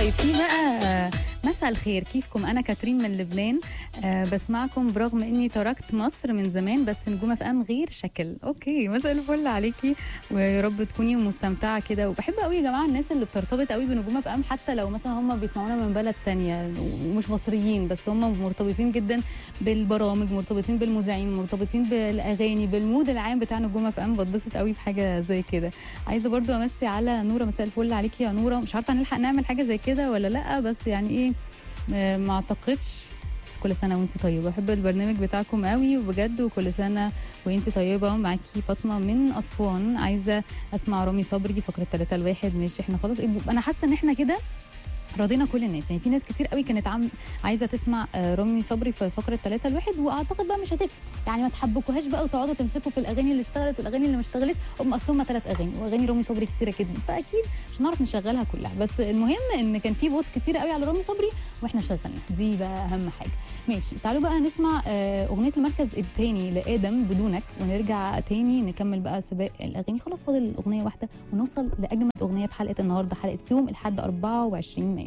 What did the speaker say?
طيب في بقى مساء الخير كيفكم انا كاترين من لبنان أه بسمعكم برغم اني تركت مصر من زمان بس نجوم اف ام غير شكل اوكي مساء الفل عليكي ويا رب تكوني مستمتعه كده وبحب قوي يا جماعه الناس اللي بترتبط قوي بنجوم اف ام حتى لو مثلا هم بيسمعونا من بلد تانية ومش مصريين بس هم مرتبطين جدا بالبرامج مرتبطين بالمذيعين مرتبطين بالاغاني بالمود العام بتاع نجوم اف ام بتبسط قوي بحاجه زي كده عايزه برضو امسي على نوره مساء الفل عليكي يا نوره مش عارفه هنلحق نعمل حاجه زي كده ولا لا بس يعني ايه ما ما اعتقدش بس كل سنه وانت طيبه بحب البرنامج بتاعكم قوي وبجد وكل سنه وانت طيبه معاكي فاطمه من اسوان عايزه اسمع رامي صبري فقره 3 الواحد ماشي احنا خلاص انا حاسه ان احنا كده راضينا كل الناس يعني في ناس كتير قوي كانت عم عايزه تسمع آه، رامي صبري في فقره 3 الواحد واعتقد بقى مش هتفرق يعني ما تحبكوهاش بقى وتقعدوا تمسكوا في الاغاني اللي اشتغلت والاغاني اللي ما اشتغلتش هم اصلهم ثلاث اغاني واغاني رامي صبري كتيره جدا فاكيد مش هنعرف نشغلها كلها بس المهم ان كان في فوتس كتير قوي على رامي صبري واحنا شغلنا دي بقى اهم حاجه ماشي تعالوا بقى نسمع آه، اغنيه المركز الثاني لادم بدونك ونرجع تاني نكمل بقى سباق الاغاني خلاص فاضل اغنيه واحده ونوصل لاجمل اغنيه في حلقه النهارده حلقه يوم الاحد 24 مايو